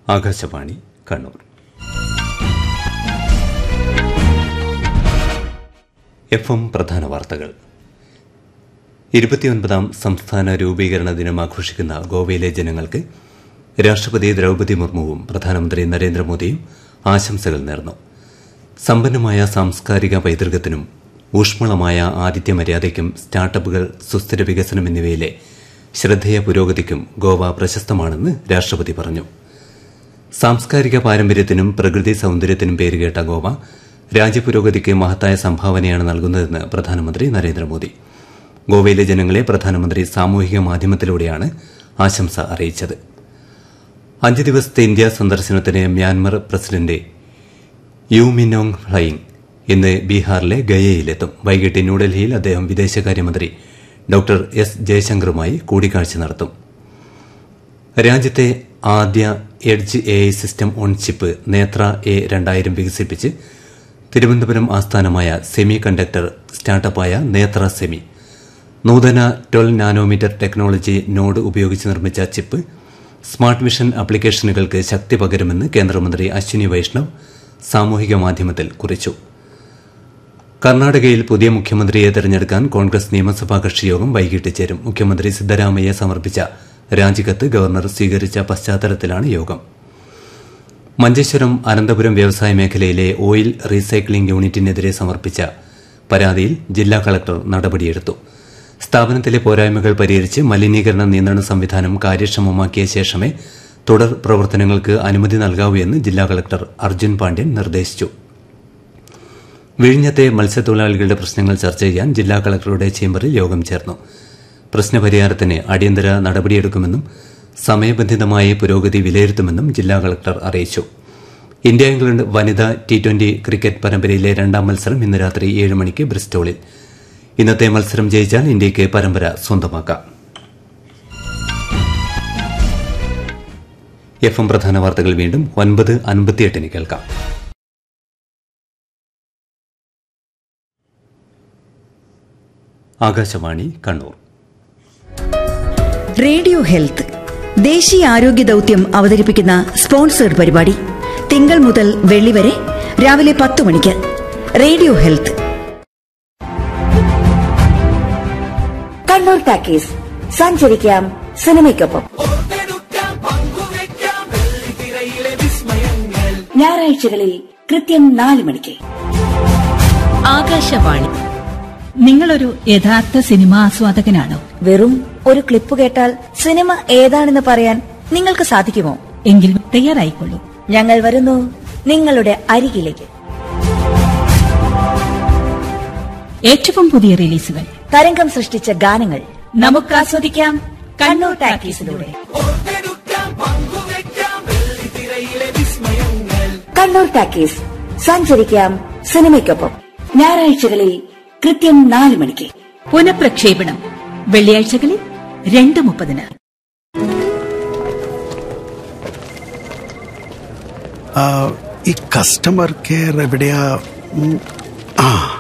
Akashvani Kannur F M പ്രധാന വാർത്തകൾ ഇരുപത്തിയൊൻപതാം സംസ്ഥാന രൂപീകരണ ദിനം ആഘോഷിക്കുന്ന ഗോവയിലെ ജനങ്ങൾക്ക് രാഷ്ട്രപതി ദ്രൌപതി മുർമുവും പ്രധാനമന്ത്രി നരേന്ദ്രമോദിയും ആശംസകൾ നേർന്നു സമ്പന്നമായ സാംസ്കാരിക പൈതൃകത്തിനും ഊഷ്മളമായ ആതിഥ്യ മര്യാദയ്ക്കും സ്റ്റാർട്ടപ്പുകൾ സുസ്ഥിര വികസനം എന്നിവയിലെ ശ്രദ്ധേയ പുരോഗതിക്കും ഗോവ പ്രശസ്തമാണെന്ന് രാഷ്ട്രപതി പറഞ്ഞു സാംസ്കാരിക പാരമ്പര്യത്തിനും പ്രകൃതി സൌന്ദര്യത്തിനും പേരുകേട്ട ഗോവ രാജ്യപുരോഗതിക്ക് മഹത്തായ സംഭാവനയാണ് നൽകുന്നതെന്ന് പ്രധാനമന്ത്രി നരേന്ദ്രമോദി ഗോവയിലെ ജനങ്ങളെ പ്രധാനമന്ത്രി സാമൂഹിക മാധ്യമത്തിലൂടെയാണ് ആശംസ അറിയിച്ചത് അഞ്ച് ദിവസത്തെ ഇന്ത്യ സന്ദർശനത്തിന് മ്യാൻമർ പ്രസിഡന്റ് യു മിനോങ് ഫ്ലൈങ് ഇന്ന് ബീഹാറിലെ ഗയയിലെത്തും വൈകിട്ട് ന്യൂഡൽഹിയിൽ അദ്ദേഹം വിദേശകാര്യമന്ത്രി ഡോക്ടർ എസ് ജയശങ്കറുമായി കൂടിക്കാഴ്ച നടത്തും രാജ്യത്തെ ആദ്യ edge A I system on chip Netra A രണ്ടായിരം വികസിപ്പിച്ച് തിരുവനന്തപുരം ആസ്ഥാനമായ സെമി കണ്ടക്ടർ സ്റ്റാർട്ടപ്പായ നേത്ര സെമി നൂതന ട്വൽവ് നാനോമീറ്റർ ടെക്നോളജി നോഡ് ഉപയോഗിച്ച് നിർമ്മിച്ച ചിപ്പ് സ്മാർട്ട് വിഷൻ ആപ്ലിക്കേഷനുകൾക്ക് ശക്തി പകരുമെന്ന് കേന്ദ്രമന്ത്രി അശ്വിനി വൈഷ്ണവ് സാമൂഹിക മാധ്യമത്തിൽ കുറിച്ചു കർണാടകയിൽ പുതിയ മുഖ്യമന്ത്രിയെ തെരഞ്ഞെടുക്കാൻ കോൺഗ്രസ് നിയമസഭാ കക്ഷിയോഗം വൈകിട്ട് ചേരും മുഖ്യമന്ത്രി സിദ്ധരാമയ്യ സമർപ്പിച്ച രാജിക്കത്ത് ഗവർണർ സ്വീകരിച്ച പശ്ചാത്തലത്തിലാണ് യോഗം മഞ്ചേശ്വരം അനന്തപുരം വ്യവസായ മേഖലയിലെ ഓയിൽ റീസൈക്ലിംഗ് യൂണിറ്റിനെതിരെ സമർപ്പിച്ച പരാതിയിൽ ജില്ലാ കളക്ടർ നടപടിയെടുത്തു സ്ഥാപനത്തിലെ പോരായ്മകൾ പരിഹരിച്ച് മലിനീകരണ നിയന്ത്രണ സംവിധാനം കാര്യക്ഷമമാക്കിയ ശേഷമേ തുടർ പ്രവർത്തനങ്ങൾക്ക് അനുമതി നൽകാവൂ എന്ന് ജില്ലാ കളക്ടർ അർജുൻ പാണ്ഡ്യൻ നിർദ്ദേശിച്ചു വിഴിഞ്ഞത്തെ മത്സ്യത്തൊഴിലാളികളുടെ പ്രശ്നങ്ങൾ ചർച്ച ചെയ്യാൻ ജില്ലാ കളക്ടറുടെ ചേംബറിൽ യോഗം ചേർന്നു പ്രശ്നപരിഹാരത്തിന് അടിയന്തര നടപടിയെടുക്കുമെന്നും സമയബന്ധിതമായി പുരോഗതി വിലയിരുത്തുമെന്നും ജില്ലാ കളക്ടർ അറിയിച്ചു ഇന്ത്യ ഇംഗ്ലണ്ട് വനിതാ ടി ട്വന്റി ക്രിക്കറ്റ് പരമ്പരയിലെ രണ്ടാം മത്സരം ഇന്ന് രാത്രി ഏഴ് മണിക്ക് ബ്രിസ്റ്റോളിൽ ഇന്നത്തെ മത്സരം ജയിച്ചാൽ ഇന്ത്യയ്ക്ക് പരമ്പര സ്വന്തമാക്കാം എഫ് എം പ്രധാന വാർത്തകൾ വീണ്ടും ഒൻപത് അൻപത്തിയെട്ടിന് കേൾക്കാം ആകാശവാണി കണ്ണൂർ റേഡിയോ ഹെൽത്ത് ദേശീയ ആരോഗ്യ ദൗത്യം അവതരിപ്പിക്കുന്ന സ്പോൺസേഡ് പരിപാടി തിങ്കൾ മുതൽ വെള്ളി വരെ രാവിലെ പത്ത് മണിക്ക് റേഡിയോ ഹെൽത്ത് കണ്ണൂർ ടാക്കീസ് സഞ്ചരിക്കാം സിനിമയ്ക്കൊപ്പം ഞായറാഴ്ചകളിൽ കൃത്യം നാല് മണിക്ക് ആകാശവാണി നിങ്ങളൊരു യഥാർത്ഥ സിനിമാ ആസ്വാദകനാണോ വെറും ഒരു ക്ലിപ്പ് കേട്ടാൽ സിനിമ ഏതാണെന്ന് പറയാൻ നിങ്ങൾക്ക് സാധിക്കുമോ എങ്കിൽ തയ്യാറായിക്കൊള്ളൂ ഞങ്ങൾ വരുന്നു നിങ്ങളുടെ അരികിലേക്ക് ഏറ്റവും പുതിയ റിലീസുകൾ തരംഗം സൃഷ്ടിച്ച ഗാനങ്ങൾ നമുക്ക് ആസ്വദിക്കാം കണ്ണൂർ ടാക്കീസിലൂടെ കണ്ണൂർ ടാക്കീസ് സഞ്ചരിക്കാം സിനിമയ്ക്കൊപ്പം ഞായറാഴ്ചകളിൽ കൃത്യം നാല് മണിക്ക് പുനഃപ്രക്ഷേപണം വെള്ളിയാഴ്ചകളിൽ രണ്ട് മുപ്പതിന് ആ, ഈ കസ്റ്റമർ കെയർ എവിടെയാ ഉം, ആ